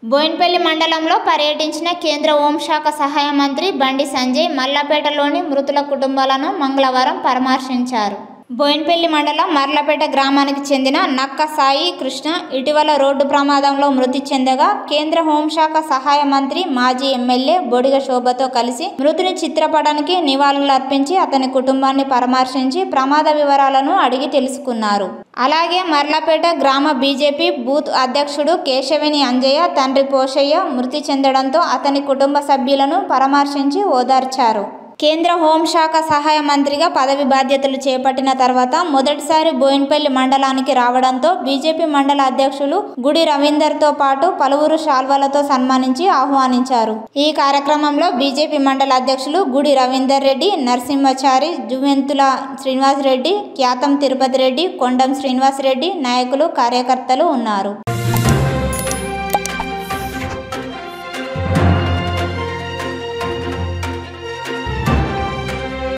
బోయిన్పల్లి మండలంలో పర్యటించిన కేంద్ర హోంశాఖ సహాయ మంత్రి బండి సంజయ్ మల్లాపేటలోని మృతుల కుటుంబాలను మంగళవారం పరామర్శించారు బోయిన్పల్లి మండలం మర్లపేట గ్రామానికి చెందిన నక్క సాయి కృష్ణ ఇటీవల రోడ్డు ప్రమాదంలో మృతి చెందగా కేంద్ర హోంశాఖ సహాయ మంత్రి మాజీ ఎమ్మెల్యే బొడిగ శోభతో కలిసి మృతుని చిత్రపటానికి నివాళులర్పించి అతని కుటుంబాన్ని పరామర్శించి ప్రమాద వివరాలను అడిగి తెలుసుకున్నారు అలాగే మర్లపేట గ్రామ బీజేపీ బూత్ అధ్యక్షుడు కేశవిని అంజయ్య తండ్రి పోషయ్య మృతి చెందడంతో అతని కుటుంబ సభ్యులను పరామర్శించి ఓదార్చారు కేంద్ర హోంశాఖ సహాయ మంత్రిగా పదవి బాధ్యతలు చేపట్టిన తర్వాత మొదటిసారి బోయిన్పల్లి మండలానికి రావడంతో బీజేపీ మండల అధ్యక్షులు గుడి రవీందర్తో పాటు పలువురు శాల్వాలతో సన్మానించి ఆహ్వానించారు ఈ కార్యక్రమంలో బీజేపీ మండల అధ్యక్షులు గుడి రవీందర్ రెడ్డి నరసింహచారి జువెంతుల శ్రీనివాస్ రెడ్డి ఖ్యాతం తిరుపతి రెడ్డి కొండం శ్రీనివాస్ రెడ్డి నాయకులు కార్యకర్తలు ఉన్నారు